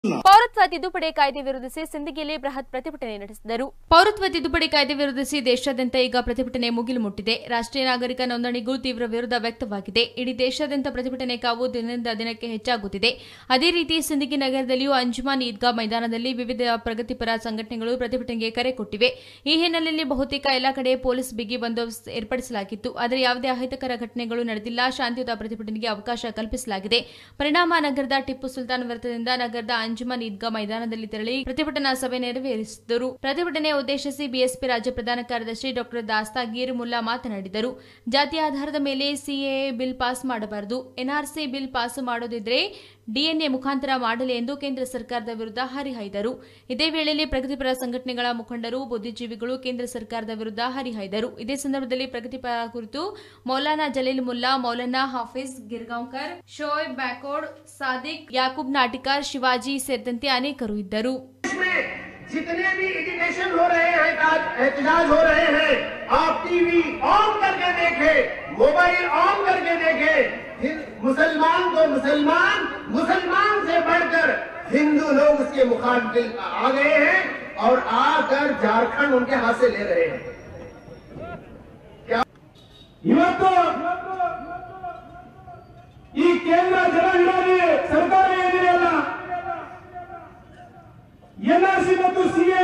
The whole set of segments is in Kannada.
ಪೌರತ್ವ ತಿದ್ದುಪಡಿ ಕಾಯ್ದೆ ವಿರೋಧಿಸಿ ಸಿಂದಗಿಯಲ್ಲಿ ಬೃಹತ್ ಪ್ರತಿಭಟನೆ ನಡೆಸಿದರು ಪೌರತ್ವ ತಿದ್ದುಪಡಿ ಕಾಯ್ದೆ ವಿರೋಧಿಸಿ ದೇಶಾದ್ಯಂತ ಈಗ ಪ್ರತಿಭಟನೆ ಮುಗಿಲು ಮುಟ್ಟಿದೆ ರಾಷ್ಟ್ರೀಯ ನಾಗರಿಕ ನೋಂದಣಿಗೂ ತೀವ್ರ ವಿರೋಧ ವ್ಯಕ್ತವಾಗಿದೆ ಇಡೀ ದೇಶಾದ್ಯಂತ ಪ್ರತಿಭಟನೆ ಕಾವು ದಿನದಿಂದ ದಿನಕ್ಕೆ ಹೆಚ್ಚಾಗುತ್ತಿದೆ ಅದೇ ರೀತಿ ಸಿಂದಗಿ ನಗರದಲ್ಲಿಯೂ ಅಂಜುಮಾನ್ ಈದ್ಗಾ ಮೈದಾನದಲ್ಲಿ ವಿವಿಧ ಪ್ರಗತಿಪರ ಸಂಘಟನೆಗಳು ಪ್ರತಿಭಟನೆಗೆ ಕರೆ ಕೊಟ್ಟಿವೆ ಈ ಹಿನ್ನೆಲೆಯಲ್ಲಿ ಬಹುತೇಕ ಎಲ್ಲ ಕಡೆ ಪೊಲೀಸ್ ಬಿಗಿ ಬಂದೋಬಸ್ತ್ ಏರ್ಪಡಿಸಲಾಗಿತ್ತು ಆದರೆ ಯಾವುದೇ ಅಹಿತಕರ ಘಟನೆಗಳು ನಡೆದಿಲ್ಲ ಶಾಂತಿಯುತ ಪ್ರತಿಭಟನೆಗೆ ಅವಕಾಶ ಕಲ್ಪಿಸಲಾಗಿದೆ ಪರಿಣಾಮ ನಗರದ ಟಿಪ್ಪು ಸುಲ್ತಾನ್ ವೃತ್ತದಿಂದ ನಗರದ ಅಂಜುಮನ್ ಈದ್ಗಾ ಮೈದಾನದಲ್ಲಿ ತೆರಳಿ ಪ್ರತಿಭಟನಾ ಸಭೆ ನೆರವೇರಿಸಿದರು ಪ್ರತಿಭಟನೆ ಉದ್ದೇಶಿಸಿ ಬಿಎಸ್ಪಿ ರಾಜ್ಯ ಪ್ರಧಾನ ಕಾರ್ಯದರ್ಶಿ ಡಾಕ್ಟರ್ ದಾಸ್ತಾಗೀರ್ ಮುಲ್ಲಾ ಮಾತನಾಡಿದರು ಜಾತಿ ಆಧಾರದ ಮೇಲೆ ಸಿಎಎ ಬಿಲ್ ಪಾಸ್ ಮಾಡಬಾರದು ಎನ್ಆರ್ಸಿ ಬಿಲ್ ಪಾಸ್ ಮಾಡೋದಿದ್ರೆ ಡಿಎನ್ಎ ಮುಖಾಂತರ ಮಾಡಲಿ ಎಂದು ಕೇಂದ್ರ ಸರ್ಕಾರದ ವಿರುದ್ಧ ಹರಿಹಾಯ್ದರು ಇದೇ ವೇಳೆಯಲ್ಲಿ ಪ್ರಗತಿಪರ ಸಂಘಟನೆಗಳ ಮುಖಂಡರು ಬುದ್ಧಿಜೀವಿಗಳು ಕೇಂದ್ರ ಸರ್ಕಾರದ ವಿರುದ್ಧ ಹರಿಹಾಯ್ದರು ಇದೇ ಸಂದರ್ಭದಲ್ಲಿ ಪ್ರಗತಿಪರ ಕುರಿತು ಮೌಲಾನಾ ಜಲೀಲ್ ಮುಲ್ಲಾ ಮೌಲಾನಾ ಹಾಫಿಜ್ ಗಿರ್ಗಾಂವ್ಕರ್ ಶೋಯಬ್ ಬ್ಯಾಕೋಡ್ ಸಾದಿಕ್ ಯಾಕೂಬ್ ನಾಟಿಕಾರ್ ಶಿವಾಜಿ ಸೇರಿದಂತೆ ಅನೇಕರು ಇದ್ದರು में जितने भी एजुकेशन हो रहे हैं आज एहतजाज हो रहे हैं आप टीवी ऑन करके देखें मोबाइल ऑन करके देखें हिंद- मुसलमान तो मुसलमान मुसलमान से बढ़कर हिंदू लोग उसके मुखाबिल आ गए हैं और आकर झारखंड उनके हाथ से ले रहे हैं ಇವತ್ತು ಈ ಕೇಂದ್ರ ಜನ ವಿರೋಧಿ ಸರ್ಕಾರ ಏನಿದೆಯಲ್ಲ ಎನ್ಆರ್ಸಿ ಮತ್ತು ಸಿಎ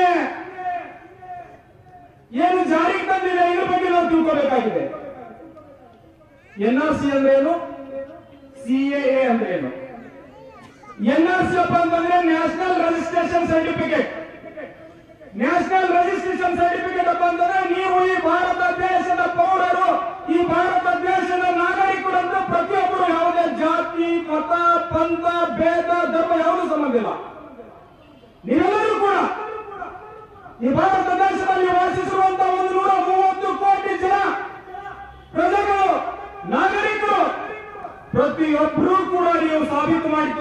ಏನು ಜಾರಿಗೆ ತಂದಿದೆ ಇದ್ರ ಬಗ್ಗೆ ನಾವು ತಿಳ್ಕೋಬೇಕಾಗಿದೆ ಎನ್ಆರ್ಸಿ ಅಂದ್ರೆ ಏನು ಸಿಎಎ ಅಂದ್ರೆ ಏನು ಎನ್ಆರ್ಸಿ ಅಪ್ಪ ಅಂತಂದ್ರೆ national registration certificate national registration certificate ಅಪ್ಪ ಅಂತಂದ್ರೆ ನೀವು ಈ ಭಾರತ ದೇಶದ ಪೌರರು ಈ ಭಾರತ ದೇಶದ ನಾಗರಿಕರು ಅಂತ ಪ್ರತಿಯೊಬ್ಬರು ಯಾವುದೇ ಜಾತಿ ಮತ ಪಂಥ ಭೇದ ಧರ್ಮ ಯಾವುದೂ ಸಂಬಂಧ ಇಲ್ಲ ನೀವೆಲ್ಲರೂ ಕೂಡ ಈ ಭಾರತ ದೇಶದಲ್ಲಿ ವಾಸಿಸಿರುವಂತಹ ಒಂದು ನೂರ ಮೂವತ್ತು ಕೋಟಿ ಜನ ಪ್ರಜೆಗಳು ನಾಗರಿಕರು ಪ್ರತಿಯೊಬ್ಬರೂ ಕೂಡ ನೀವು ಸಾಬೀತು ಮಾಡಿ